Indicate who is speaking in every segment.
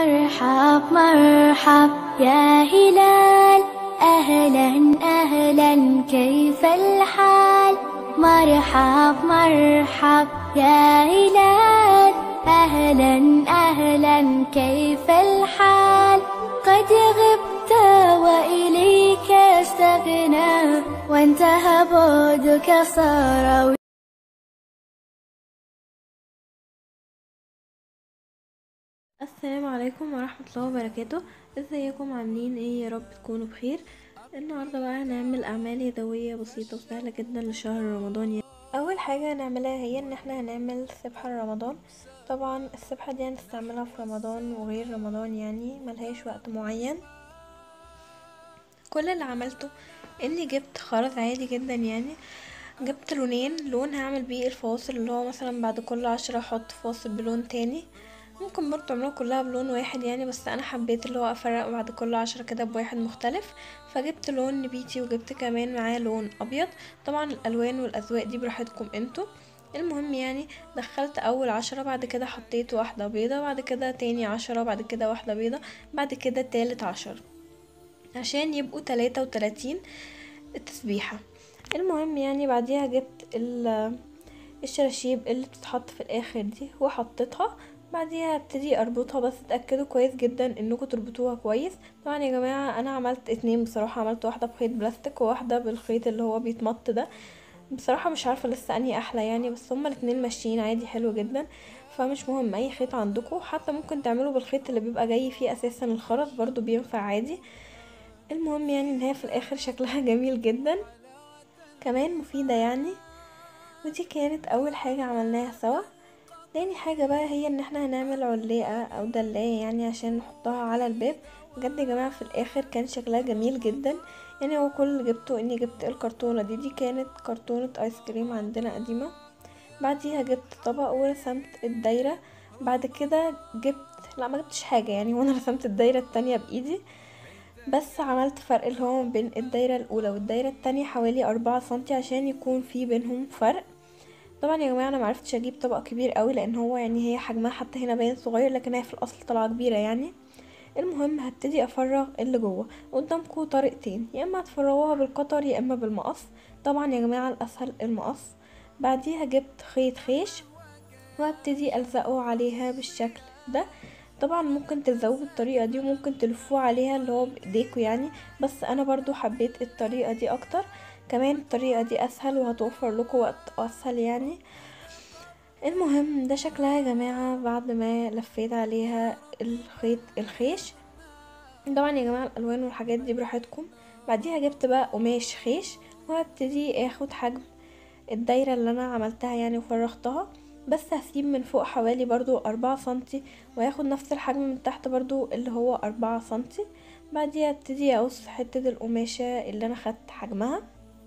Speaker 1: مرحب مرحب يا هلال أهلا أهلا كيف الحال مرحب مرحب يا هلال أهلا أهلا كيف الحال قد غبت وإليك استغنى وانتهى بعدك صار
Speaker 2: السلام عليكم ورحمة الله وبركاته ازيكم عاملين ايه يا رب تكونوا بخير النهاردة بقى هنعمل اعمال يدوية بسيطة وسهلة جدا لشهر رمضان يعني. اول حاجة هنعملها هي ان احنا هنعمل سبحة لرمضان طبعا السبحة دي هنستعملها في رمضان وغير رمضان يعني ملهاش وقت معين كل اللي عملته اني جبت خرز عادي جدا يعني جبت لونين لون هعمل بيه الفواصل اللي هو مثلا بعد كل عشرة احط فاصل بلون تاني ممكن برضه تعملوها كلها بلون واحد يعني بس انا حبيت اللي هو افرق بعد كل عشرة كده بواحد مختلف فجبت لون نبيتي وجبت كمان معاه لون ابيض طبعا الالوان والاذواق دي براحتكم انتوا المهم يعني دخلت اول عشرة بعد كده حطيت واحدة بيضة بعد كده تاني عشرة بعد كده واحدة بيضة بعد كده تالت عشر عشان يبقوا تلاتة وتلاتين تسبيحة المهم يعني بعديها جبت ال- الشراشيب اللي بتتحط في الاخر دي وحطيتها بعديها ابتدي اربطها بس اتاكدوا كويس جدا انكم تربطوها كويس طبعا يا جماعه انا عملت اتنين بصراحه عملت واحده بخيط بلاستيك وواحده بالخيط اللي هو بيتمط ده بصراحه مش عارفه لسه انهي احلى يعني بس هما الاتنين ماشيين عادي حلو جدا فمش مهم اي خيط عندكم حتى ممكن تعملوا بالخيط اللي بيبقى جاي فيه اساسا الخرز برضو بينفع عادي المهم يعني ان هي في الاخر شكلها جميل جدا كمان مفيده يعني ودي كانت اول حاجه عملناها سوا تاني حاجة بقى هي ان احنا هنعمل علاقة او دلاية يعني عشان نحطها على الباب بجد يا جماعة في الاخر كان شكلها جميل جدا يعني هو كل اللي جبته اني جبت الكرتونة دي دي كانت كرتونة ايس كريم عندنا قديمة بعديها جبت طبق ورسمت الدايرة بعد كده جبت لا ما جبتش حاجة يعني وانا رسمت الدايرة التانية بايدي بس عملت فرق اللي هو بين الدايرة الاولى والدايرة التانية حوالي اربعة سنتي عشان يكون في بينهم فرق طبعا يا جماعه انا معرفتش اجيب طبق كبير قوي لان هو يعني هي حجمها حتى هنا باين صغير لكن هي في الاصل طالعه كبيره يعني المهم هبتدي افرغ اللي جوه قدامكم طريقتين يا اما هتفرغوها بالقطر يا اما بالمقص طبعا يا جماعه الاسهل المقص بعديها جبت خيط خيش وهبتدي الزقه عليها بالشكل ده طبعا ممكن تلزقوه بالطريقه دي وممكن تلفوه عليها اللي هو بايديكوا يعني بس انا برضو حبيت الطريقه دي اكتر كمان الطريقة دي اسهل وهتوفر لكم وقت اسهل يعني المهم ده شكلها يا جماعة بعد ما لفيت عليها الخيط الخيش طبعا يا جماعة الالوان والحاجات دي براحتكم بعديها جبت بقى قماش خيش وهبتدي اخد حجم الدايرة اللي انا عملتها يعني وفرغتها بس هسيب من فوق حوالي برضو اربعة سنتي وهاخد نفس الحجم من تحت برضو اللي هو اربعة سنتي بعديها ابتدي اقص حتة القماشة اللي انا خدت حجمها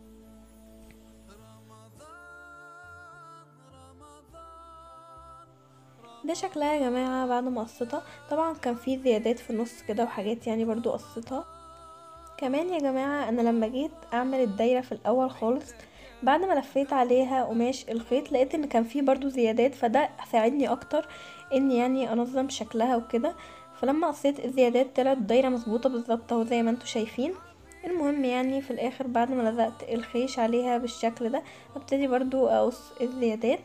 Speaker 2: ده شكلها يا جماعة بعد ما قصيتها طبعا كان في زيادات في النص كده وحاجات يعني برضو قصيتها كمان يا جماعة انا لما جيت اعمل الدايرة في الاول خالص بعد ما لفيت عليها قماش الخيط لقيت ان كان فيه برضو زيادات فده ساعدني اكتر اني يعني انظم شكلها وكده فلما قصيت الزيادات طلعت الدايرة مظبوطة بالظبط اهو زي ما انتوا شايفين المهم يعني في الاخر بعد ما لزقت الخيش عليها بالشكل ده ابتدي برضو اقص الزيادات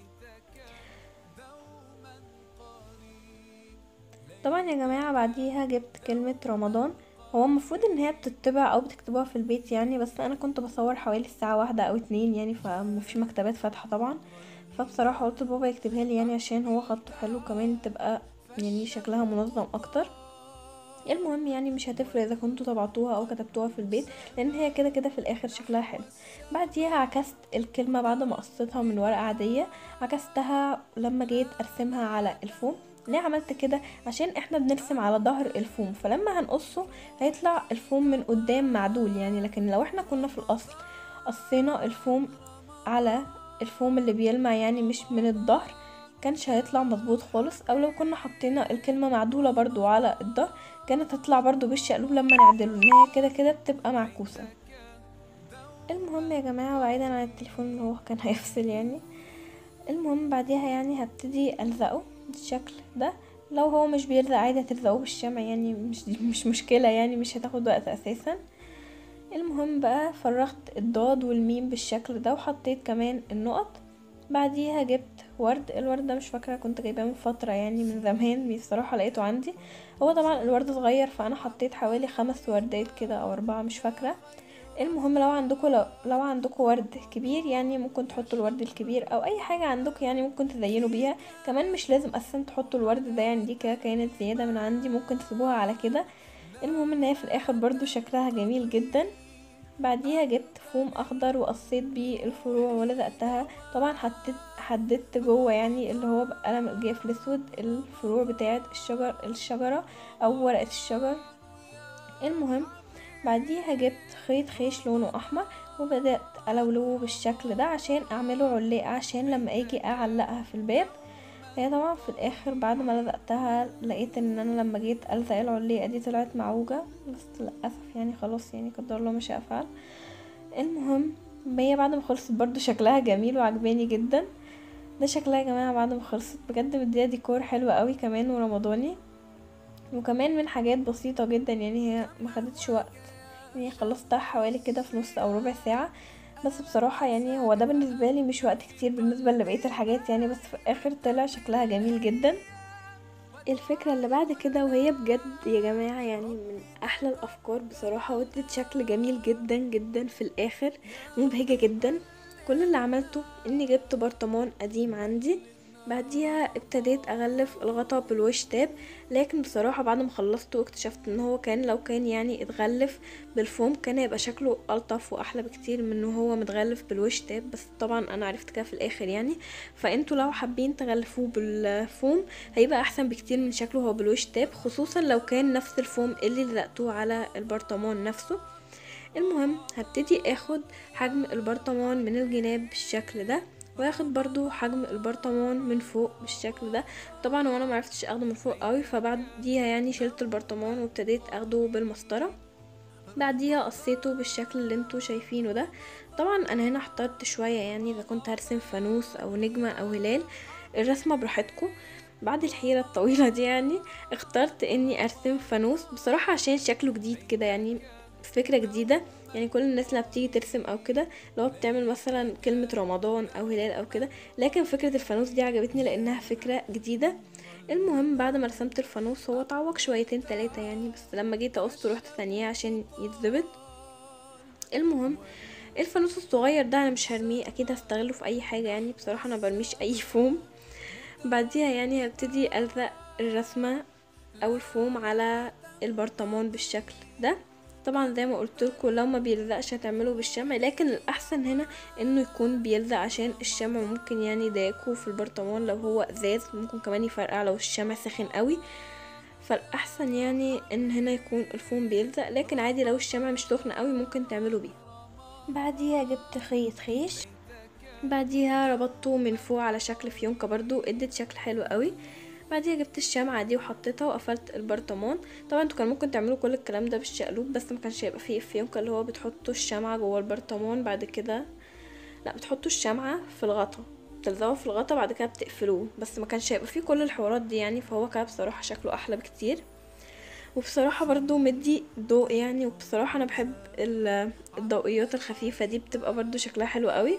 Speaker 2: طبعا يا جماعة بعديها جبت كلمة رمضان هو المفروض ان هي بتطبع او بتكتبوها في البيت يعني بس انا كنت بصور حوالي الساعة واحدة او اتنين يعني فمفيش مكتبات فاتحة طبعا فبصراحة قلت لبابا يكتبها لي يعني عشان هو خطه حلو كمان تبقى يعني شكلها منظم اكتر المهم يعني مش هتفرق اذا كنتوا طبعتوها او كتبتوها في البيت لان هي كده كده في الاخر شكلها حلو بعديها عكست الكلمة بعد ما قصيتها من ورقة عادية عكستها لما جيت ارسمها على الفوم ليه عملت كده عشان احنا بنرسم على ظهر الفوم فلما هنقصه هيطلع الفوم من قدام معدول يعني لكن لو احنا كنا في الاصل قصينا الفوم على الفوم اللي بيلمع يعني مش من الظهر كانش هيطلع مظبوط خالص او لو كنا حطينا الكلمة معدولة برضو على الظهر كانت هتطلع برضو بالشقلوب لما نعدله ان هي كده كده بتبقى معكوسة المهم يا جماعة بعيدا عن التليفون اللي هو كان هيفصل يعني المهم بعديها يعني هبتدي الزقه بالشكل ده لو هو مش بيلزق عادي هتلزقوه بالشمع يعني مش مش مشكلة يعني مش هتاخد وقت اساسا المهم بقى فرغت الضاد والميم بالشكل ده وحطيت كمان النقط بعديها جبت ورد الورد ده مش فاكره كنت جايباه من فتره يعني من زمان بصراحه لقيته عندي هو طبعا الورد صغير فانا حطيت حوالي خمس وردات كده او اربعه مش فاكره المهم لو عندكم لو, لو عندكم ورد كبير يعني ممكن تحطوا الورد الكبير او اي حاجه عندكم يعني ممكن تزينوا بيها كمان مش لازم اصلا تحطوا الورد ده يعني دي كده كانت زياده من عندي ممكن تسيبوها على كده المهم ان هي في الاخر برضو شكلها جميل جدا بعديها جبت فوم اخضر وقصيت بيه الفروع ولزقتها طبعا حطيت حددت جوه يعني اللي هو بقلم الجاف الاسود الفروع بتاعه الشجر الشجره او ورقه الشجر المهم بعديها جبت خيط خيش لونه احمر وبدات الولوه بالشكل ده عشان اعمله علاقه عشان لما اجي اعلقها في الباب هي طبعا في الاخر بعد ما لزقتها لقيت ان انا لما جيت الزق العلاقه دي طلعت معوجه بس للاسف يعني خلاص يعني قدر الله ما شاء فعل المهم هي بعد ما خلصت برضو شكلها جميل وعجباني جدا ده شكلها يا جماعه بعد ما خلصت بجد مديها ديكور حلو قوي كمان ورمضاني وكمان من حاجات بسيطه جدا يعني هي ما خدتش وقت يعني خلصتها حوالي كده في نص او ربع ساعه بس بصراحة يعني هو ده بالنسبة لي مش وقت كتير بالنسبة لبقية الحاجات يعني بس في الاخر طلع شكلها جميل جدا الفكرة اللي بعد كده وهي بجد يا جماعة يعني من احلى الافكار بصراحة وادت شكل جميل جدا جدا في الاخر مبهجة جدا كل اللي عملته اني جبت برطمان قديم عندي بعديها ابتديت اغلف الغطا بالوش تاب لكن بصراحة بعد ما خلصته اكتشفت ان هو كان لو كان يعني اتغلف بالفوم كان هيبقى شكله الطف واحلى بكتير من انه هو متغلف بالوش تاب بس طبعا انا عرفت كده في الاخر يعني فانتوا لو حابين تغلفوه بالفوم هيبقى احسن بكتير من شكله هو بالوش تاب خصوصا لو كان نفس الفوم اللي لزقتوه على البرطمان نفسه المهم هبتدي اخد حجم البرطمان من الجناب بالشكل ده واخد برضو حجم البرطمان من فوق بالشكل ده طبعا وانا معرفتش اخده من فوق قوي فبعديها يعني شلت البرطمان وابتديت اخده بالمسطره بعديها قصيته بالشكل اللي انتوا شايفينه ده طبعا انا هنا احترت شويه يعني اذا كنت هرسم فانوس او نجمه او هلال الرسمه براحتكم بعد الحيرة الطويلة دي يعني اخترت اني ارسم فانوس بصراحة عشان شكله جديد كده يعني فكرة جديدة يعني كل الناس اللي بتيجي ترسم او كده لو بتعمل مثلا كلمة رمضان او هلال او كده لكن فكرة الفانوس دي عجبتني لانها فكرة جديدة المهم بعد ما رسمت الفانوس هو اتعوج شويتين تلاتة يعني بس لما جيت اقصه رحت ثانية عشان يتظبط المهم الفانوس الصغير ده انا مش هرميه اكيد هستغله في اي حاجة يعني بصراحة انا برميش اي فوم بعديها يعني هبتدي الزق الرسمة او الفوم على البرطمان بالشكل ده طبعا زي ما قلت لكم لو ما بيلزقش هتعمله بالشمع لكن الاحسن هنا انه يكون بيلزق عشان الشمع ممكن يعني يضايقه في البرطمان لو هو ازاز ممكن كمان يفرقع لو الشمع سخن قوي فالاحسن يعني ان هنا يكون الفوم بيلزق لكن عادي لو الشمع مش سخن قوي ممكن تعملوا بيه بعديها جبت خيط خيش بعديها ربطته من فوق على شكل فيونكة برضو ادت شكل حلو قوي بعديها جبت الشمعة دي وحطيتها وقفلت البرطمان طبعا انتوا كان ممكن تعملوا كل الكلام ده بالشقلوب بس ما كانش هيبقى فيه الفيونكة اللي هو بتحطوا الشمعة جوه البرطمان بعد كده لا بتحطوا الشمعة في الغطا بتلزقوه في الغطا بعد كده بتقفلوه بس ما كانش هيبقى فيه كل الحوارات دي يعني فهو كده بصراحة شكله احلى بكتير وبصراحة برضو مدي ضوء يعني وبصراحة انا بحب الضوئيات الخفيفة دي بتبقى برضو شكلها حلو قوي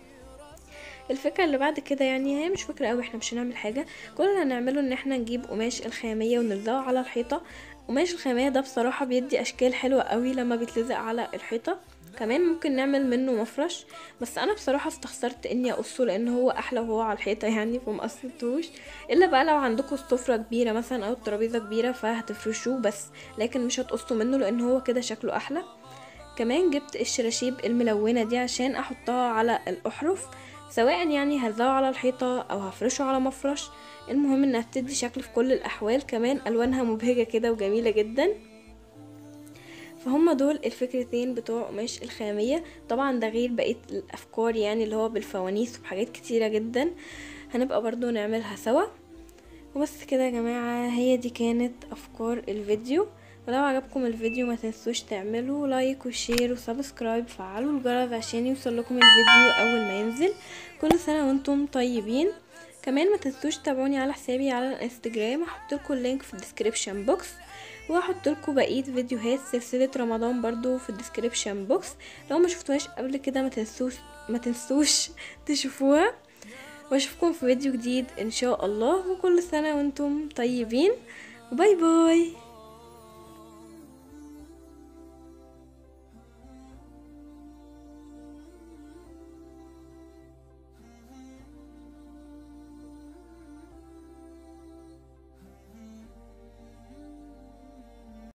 Speaker 2: الفكرة اللي بعد كده يعني هي مش فكرة قوي احنا مش هنعمل حاجة كل اللي هنعمله ان احنا نجيب قماش الخامية ونلزقه على الحيطة قماش الخامية ده بصراحة بيدي اشكال حلوة قوي لما بيتلزق على الحيطة كمان ممكن نعمل منه مفرش بس انا بصراحة استخسرت اني اقصه لان هو احلى وهو على الحيطة يعني فمقصتوش الا بقى لو عندكم السفرة كبيرة مثلا او الترابيزة كبيرة فهتفرشوه بس لكن مش هتقصوا منه لان هو كده شكله احلى كمان جبت الشراشيب الملونة دي عشان احطها على الاحرف سواء يعني هلزقه على الحيطة او هفرشه على مفرش المهم انها بتدي شكل في كل الاحوال كمان الوانها مبهجة كده وجميلة جدا فهم دول الفكرتين بتوع قماش الخامية طبعا ده غير بقية الافكار يعني اللي هو بالفوانيس وبحاجات كتيرة جدا هنبقى برضو نعملها سوا وبس كده يا جماعة هي دي كانت افكار الفيديو ولو عجبكم الفيديو ما تنسوش تعملوا لايك وشير وسبسكرايب فعلوا الجرس عشان يوصل لكم الفيديو اول ما ينزل كل سنة وانتم طيبين كمان ما تنسوش تتابعوني على حسابي على الانستجرام هحط لكم اللينك في الديسكريبشن بوكس وهحط لكم بقيه فيديوهات سلسله رمضان برضو في الديسكريبشن بوكس لو ما شفتوهاش قبل كده ما تنسوش ما تنسوش تشوفوها واشوفكم في فيديو جديد ان شاء الله وكل سنه وانتم طيبين باي باي